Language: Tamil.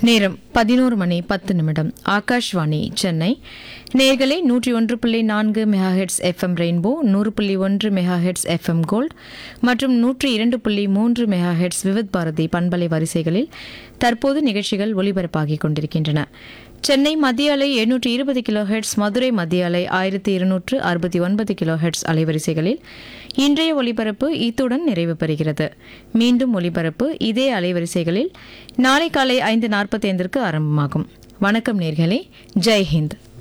நேரம் பதினோரு மணி பத்து நிமிடம் ஆகாஷ்வாணி சென்னை நேர்களை நூற்றி ஒன்று புள்ளி நான்கு மெகாஹெட்ஸ் எஃப்எம் ரெயின்போ நூறு புள்ளி ஒன்று மெகாஹெட்ஸ் எஃப்எம் கோல்ட் மற்றும் நூற்றி இரண்டு புள்ளி மூன்று மெகாஹெட்ஸ் விவித் பாரதி பண்பலை வரிசைகளில் தற்போது நிகழ்ச்சிகள் ஒலிபரப்பாகிக் கொண்டிருக்கின்றன சென்னை மத்திய அலை எண்ணூற்றி இருபது கிலோ ஹெட்ஸ் மதுரை மத்திய அலை ஆயிரத்தி இருநூற்று அறுபத்தி ஒன்பது கிலோ ஹெட்ஸ் அலைவரிசைகளில் இன்றைய ஒலிபரப்பு இத்துடன் நிறைவு பெறுகிறது மீண்டும் ஒலிபரப்பு இதே அலைவரிசைகளில் நாளை காலை ஐந்து நாற்பத்தி ஐந்திற்கு ஆரம்பமாகும் வணக்கம் நேர்களே ஜெய் ஹிந்த்